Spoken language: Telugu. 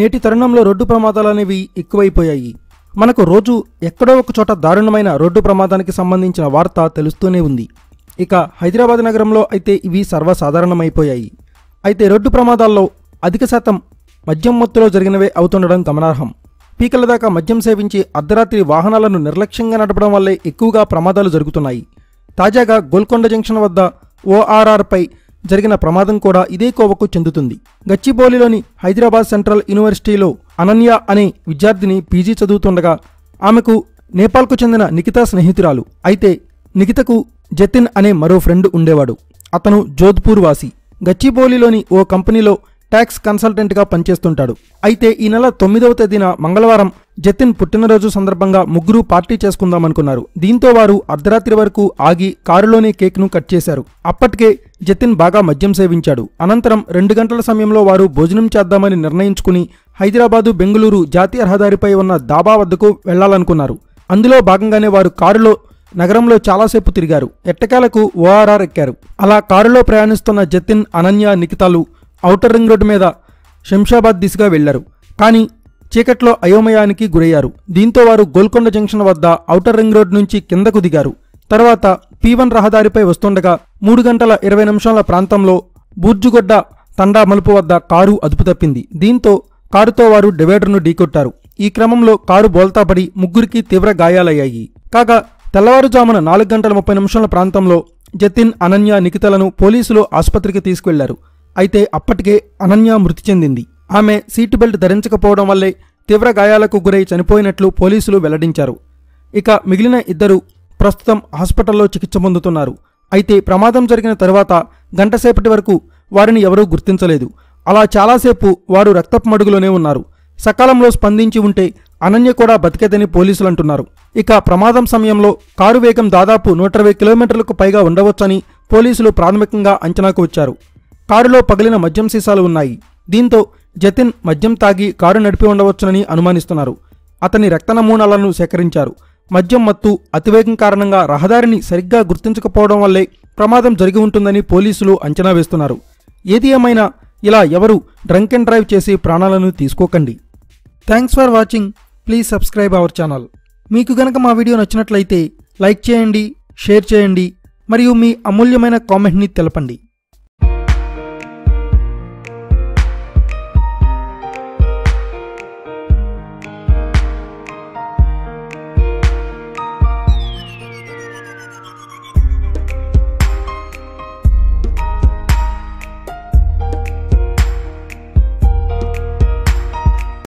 నేటి తరుణంలో రోడ్డు ప్రమాదాలు అనేవి ఎక్కువైపోయాయి మనకు రోజు ఎక్కడో ఒక చోట దారుణమైన రోడ్డు ప్రమాదానికి సంబంధించిన వార్త తెలుస్తూనే ఉంది ఇక హైదరాబాద్ నగరంలో అయితే ఇవి సర్వసాధారణమైపోయాయి అయితే రోడ్డు ప్రమాదాల్లో అధిక శాతం మద్యం మత్తులో జరిగినవే అవుతుండడం గమనార్హం పీకల దాకా మద్యం సేవించి అర్ధరాత్రి వాహనాలను నిర్లక్ష్యంగా నడపడం వల్లే ఎక్కువగా ప్రమాదాలు జరుగుతున్నాయి తాజాగా గోల్కొండ జంక్షన్ వద్ద ఓఆర్ఆర్పై జరిగిన ప్రమాదం కూడా ఇదే కోవకు చెందుతుంది గచ్చిబౌలిలోని హైదరాబాద్ సెంట్రల్ యూనివర్సిటీలో అనన్య అనే విద్యార్థిని పీజీ చదువుతుండగా ఆమెకు నేపాల్కు చెందిన నిఖితా స్నేహితురాలు అయితే నిఖితకు జతిన్ అనే మరో ఫ్రెండ్ ఉండేవాడు అతను జోధ్పూర్ వాసి గచ్చిబౌలిలోని ఓ కంపెనీలో ట్యాక్స్ కన్సల్టెంట్గా పనిచేస్తుంటాడు అయితే ఈ నెల తొమ్మిదవ తేదీన మంగళవారం జతిన్ పుట్టినరోజు సందర్భంగా ముగ్గురు పార్టీ చేసుకుందామనుకున్నారు దీంతో వారు అర్ధరాత్రి వరకు ఆగి కారులోనే కేక్ను కట్ చేశారు అప్పటికే జతిన్ బాగా మద్యం సేవించాడు అనంతరం రెండు గంటల సమయంలో వారు భోజనం చేద్దామని నిర్ణయించుకుని హైదరాబాదు బెంగళూరు జాతీయ రహదారిపై ఉన్న దాబా వద్దకు వెళ్లాలనుకున్నారు అందులో భాగంగానే వారు కారులో నగరంలో చాలాసేపు తిరిగారు ఎట్టకేలకు ఓఆర్ఆర్ ఎక్కారు అలా కారులో ప్రయాణిస్తున్న జతిన్ అనన్య నిఖితాలు ఔటర్ రింగ్ రోడ్డు మీద శంషాబాద్ దిశగా వెళ్లారు కానీ చీకట్లో అయోమయానికి గురయ్యారు దీంతో వారు గోల్కొండ జంక్షన్ వద్ద ఔటర్ రింగ్ రోడ్ నుంచి కిందకు దిగారు తర్వాత పీవన్ రహదారిపై వస్తుండగా మూడు గంటల ఇరవై నిమిషాల ప్రాంతంలో బూర్జుగొడ్డ తండా మలుపు వద్ద కారు అదుపు తప్పింది దీంతో కారుతో వారు డివైడర్ను ఢీకొట్టారు ఈ క్రమంలో కారు బోల్తాపడి ముగ్గురికి తీవ్ర గాయాలయ్యాయి కాగా తెల్లవారుజామున నాలుగు గంటల ముప్పై నిమిషాల ప్రాంతంలో జతిన్ అనన్య నిఖితలను పోలీసులు ఆసుపత్రికి తీసుకెళ్లారు అయితే అప్పటికే అనన్య మృతి చెందింది ఆమె సీటు బెల్ట్ ధరించకపోవడం వల్లే తీవ్ర గాయాలకు గురై చనిపోయినట్లు పోలీసులు వెల్లడించారు ఇక మిగిలిన ఇద్దరు ప్రస్తుతం హాస్పిటల్లో చికిత్స పొందుతున్నారు అయితే ప్రమాదం జరిగిన తరువాత గంటసేపటి వరకు వారిని ఎవరూ గుర్తించలేదు అలా చాలాసేపు వారు రక్తపు మడుగులోనే ఉన్నారు సకాలంలో స్పందించి ఉంటే అనన్య కూడా బతికేదని పోలీసులు అంటున్నారు ఇక ప్రమాదం సమయంలో కారు వేగం దాదాపు నూట ఇరవై కిలోమీటర్లకు పైగా ఉండవచ్చని పోలీసులు ప్రాథమికంగా అంచనాకు వచ్చారు కారులో పగిలిన మద్యం సీసాలు ఉన్నాయి దీంతో జతిన్ మద్యం తాగి కారు నడిపి ఉండవచ్చునని అనుమానిస్తున్నారు అతని రక్త నమూనాలను సేకరించారు మద్యం మత్తు అతివేగం కారణంగా రహదారిని సరిగ్గా గుర్తించకపోవడం వల్లే ప్రమాదం జరిగి ఉంటుందని పోలీసులు అంచనా వేస్తున్నారు ఏది ఏమైనా ఇలా ఎవరు డ్రంక్ అండ్ డ్రైవ్ చేసి ప్రాణాలను తీసుకోకండి thanks for watching please subscribe our channel మీకు గనక మా వీడియో నచ్చినట్లయితే లైక్ చేయండి షేర్ చేయండి మరియు మీ అమూల్యమైన కామెంట్ని తెలపండి